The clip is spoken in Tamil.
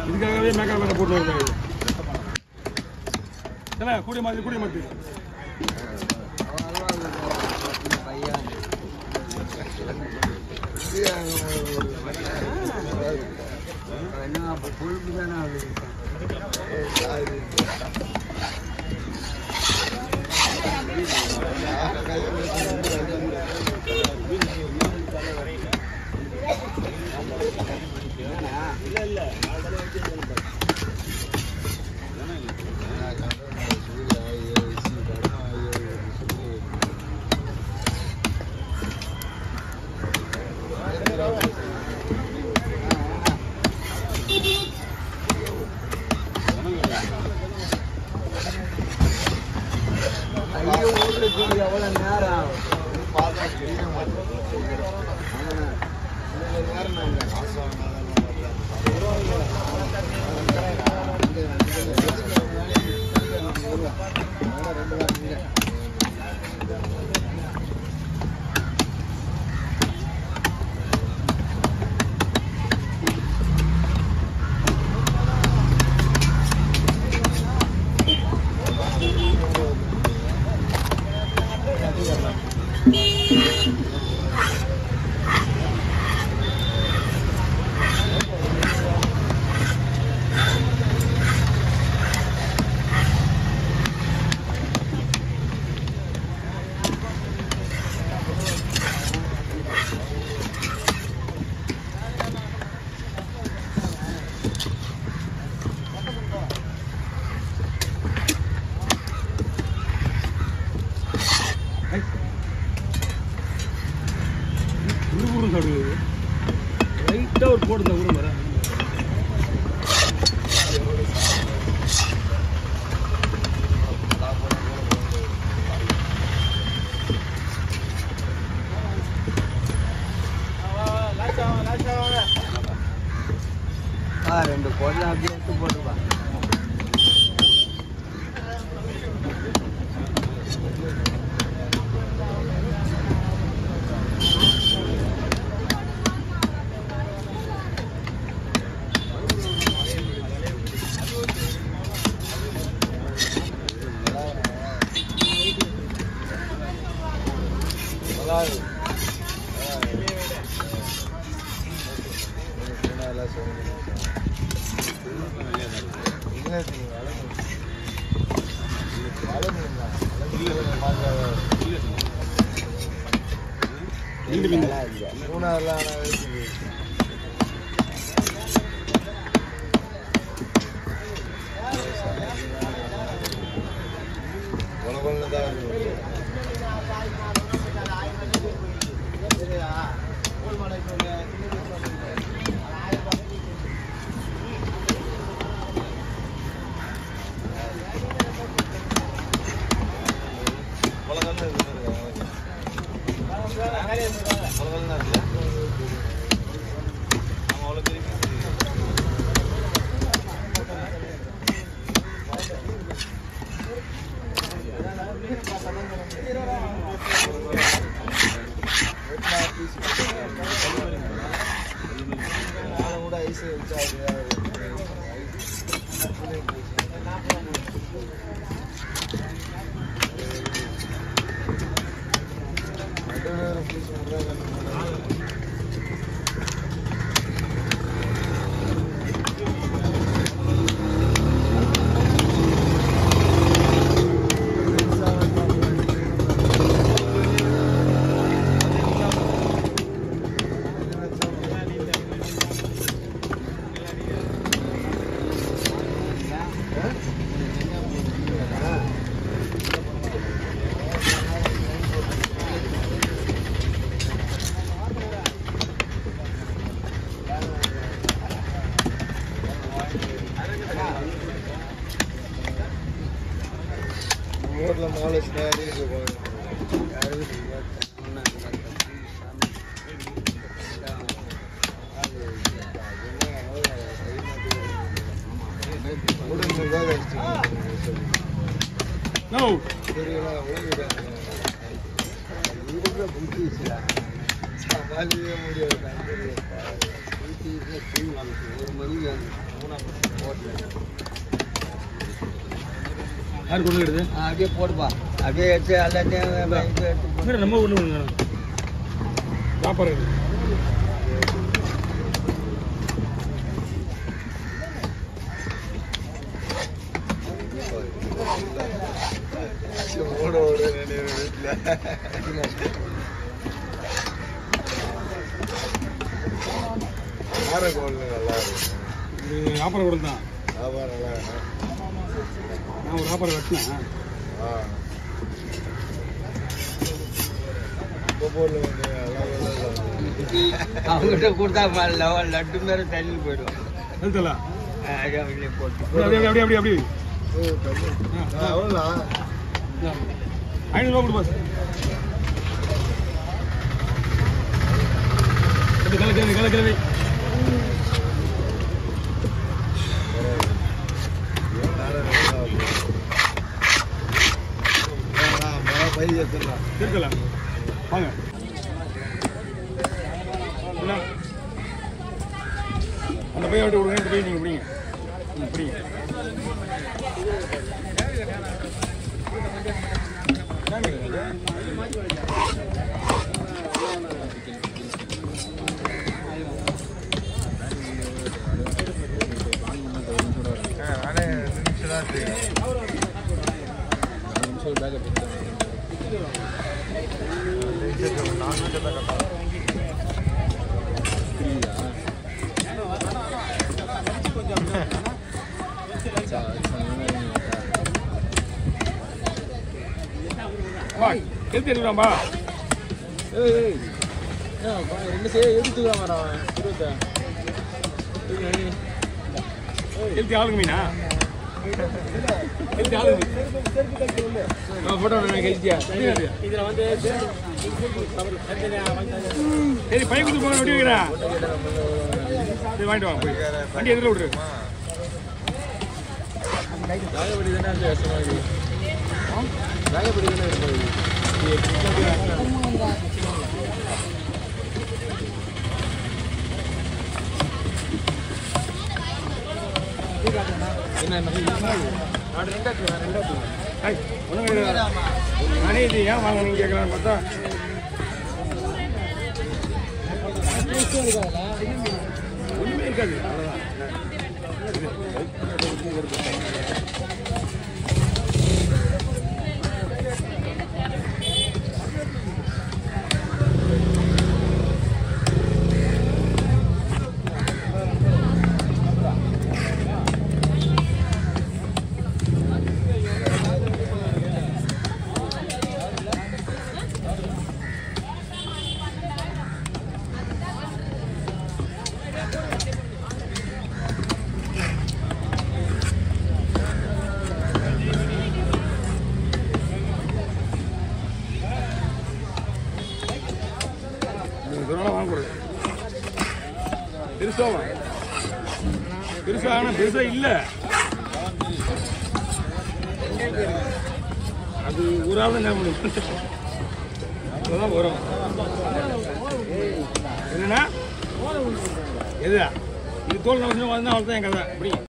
இதுக்காகவே மேக்கப் மேலே போட்டு வருவாங்க ஏன்னா கூடிய மாதிரி கூடிய மாதிரி ஐயோ ஊருக்கு எவ்வளவு நேரம் உருகுரும் சாப்பிடுது லைட்டாக ஒரு போட்டு தான் கூட வரேன் ஆ ரெண்டு பொருள் அப்படியே எடுத்து போட்டுப்பா ரெண்டு மீன் ஊர்ல மாலை ஸ்டாரி நோ சமாளிக்கவே முடியாது ஒரு மணிக்கு போட்டேன் யார் கொண்டு வருது அப்படியே போடுப்பா அப்படியே எடுத்து எல்லாத்தையும் இது எடுத்து போடு. இல்லை நம்ம ஒன்று ஒன்று சாப்பாடு இருக்கு. இது வியாபாரம் கூட தான் நான் ஒரு வியாபாரம் வெட்டினேன் அவங்ககிட்ட கொடுத்தா ப- லவ- லட்டு மேல தள்ளி போயிடும் எழுத்தல அப்படியே அப்படியே போட்டு அப்படி அப்படி அப்படி அப்படி ஐநூறுரூவா கொடு பாஸ் அப்படி கலை கிழவி கலை கிழவி இருக்கல வாங்க என்ன? அந்த பையன் விட்டு விடுங்க இந்த பையன் நீங்கள் பிடிங்க ம், பிடிங்க வா எழுதி எடுக்கலாம்பா எழுதி ஆளுங்க மீனா எழுதி ஆளுங்க மீன் போட்டோ கழிச்சியா சரி பையன் கொடுத்து போங்க எப்படி வைக்கிறேன் சரி வாங்கிட்டு வாங்க போய் வண்டி எதில் விட்ரு ஐய், ஒண்ணும் கிடையாது. நானே இது ஏன் வாங்கணும்னு கேட்கலான்னு பார்த்தா ஒண்ணுமே இருக்காது அவ்வளவுதான் நீங்க இதனால வாங்கக்கூடாது பெருசா வாங்க பெருசா ஆனா பெருசா இல்ல அது ஒரு ஆள் தான் முடியும் அப்பதான் வரும் என்னன்னா எது இது தோல் நம்ம வந்து அவ்வளோதான் என் கதை அப்படி